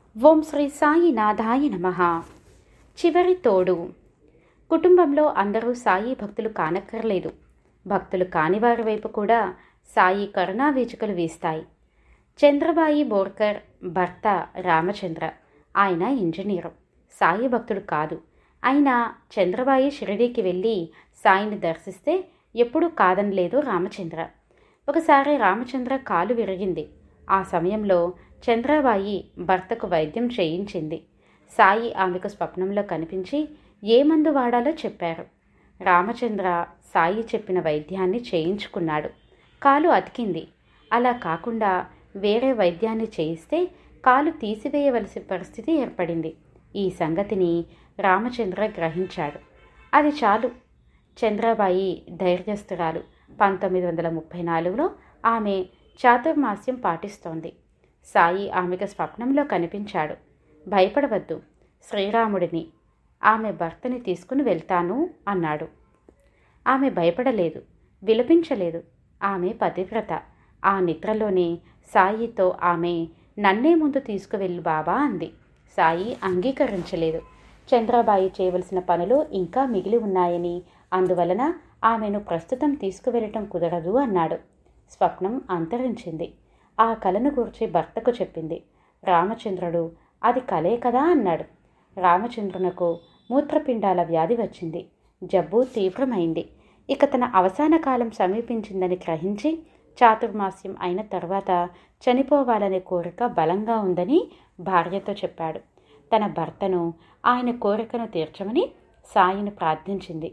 ఓం శ్రీ సాయినాథాయ నమ చివరి తోడు కుటుంబంలో అందరూ సాయి భక్తులు కానక్కర్లేదు భక్తులు కానివారి వైపు కూడా సాయి కరుణా వీచుకలు వీస్తాయి చంద్రబాయి బోర్కర్ భర్త రామచంద్ర ఆయన ఇంజనీరు సాయి భక్తుడు కాదు అయినా చంద్రబాయి షిరిడీకి వెళ్ళి సాయిని దర్శిస్తే ఎప్పుడూ కాదనలేదు రామచంద్ర ఒకసారి రామచంద్ర కాలు విరిగింది ఆ సమయంలో చంద్రబాయి భర్తకు వైద్యం చేయించింది సాయి ఆమెకు స్వప్నంలో కనిపించి ఏ మందు వాడాలో చెప్పారు రామచంద్ర సాయి చెప్పిన వైద్యాన్ని చేయించుకున్నాడు కాలు అతికింది అలా కాకుండా వేరే వైద్యాన్ని చేయిస్తే కాలు తీసివేయవలసిన పరిస్థితి ఏర్పడింది ఈ సంగతిని రామచంద్ర గ్రహించాడు అది చాలు చంద్రబాయి ధైర్యస్తురాలు పంతొమ్మిది వందల ముప్పై నాలుగులో ఆమె చాతుర్మాస్యం పాటిస్తోంది సాయి ఆమెకు స్వప్నంలో కనిపించాడు భయపడవద్దు శ్రీరాముడిని ఆమె భర్తని తీసుకుని వెళ్తాను అన్నాడు ఆమె భయపడలేదు విలపించలేదు ఆమె పతివ్రత ఆ నిద్రలోనే సాయితో ఆమె నన్నే ముందు తీసుకువెళ్ళు బాబా అంది సాయి అంగీకరించలేదు చంద్రబాయి చేయవలసిన పనులు ఇంకా మిగిలి ఉన్నాయని అందువలన ఆమెను ప్రస్తుతం తీసుకువెళ్ళటం కుదరదు అన్నాడు స్వప్నం అంతరించింది ఆ కలను గూర్చి భర్తకు చెప్పింది రామచంద్రుడు అది కలే కదా అన్నాడు రామచంద్రునకు మూత్రపిండాల వ్యాధి వచ్చింది జబ్బు తీవ్రమైంది ఇక తన అవసాన కాలం సమీపించిందని గ్రహించి చాతుర్మాస్యం అయిన తర్వాత చనిపోవాలనే కోరిక బలంగా ఉందని భార్యతో చెప్పాడు తన భర్తను ఆయన కోరికను తీర్చమని సాయిని ప్రార్థించింది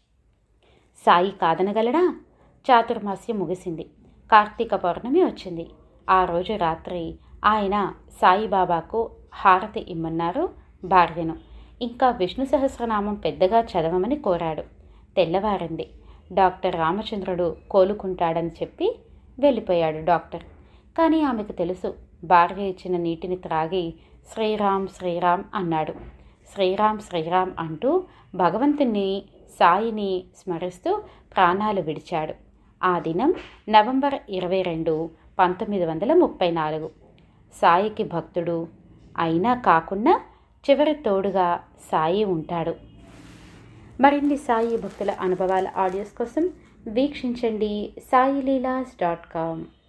సాయి కాదనగలడా చాతుర్మాస్యం ముగిసింది కార్తీక పౌర్ణమి వచ్చింది ఆ రోజు రాత్రి ఆయన సాయిబాబాకు హారతి ఇమ్మన్నారు భార్యను ఇంకా విష్ణు సహస్రనామం పెద్దగా చదవమని కోరాడు తెల్లవారింది డాక్టర్ రామచంద్రుడు కోలుకుంటాడని చెప్పి వెళ్ళిపోయాడు డాక్టర్ కానీ ఆమెకు తెలుసు భార్య ఇచ్చిన నీటిని త్రాగి శ్రీరామ్ శ్రీరామ్ అన్నాడు శ్రీరామ్ శ్రీరామ్ అంటూ భగవంతుని సాయిని స్మరిస్తూ ప్రాణాలు విడిచాడు ఆ దినం నవంబర్ ఇరవై రెండు పంతొమ్మిది వందల ముప్పై నాలుగు సాయికి భక్తుడు అయినా కాకుండా చివరి తోడుగా సాయి ఉంటాడు మరిన్ని సాయి భక్తుల అనుభవాల ఆడియోస్ కోసం వీక్షించండి సాయిలీలాస్ డాట్ కామ్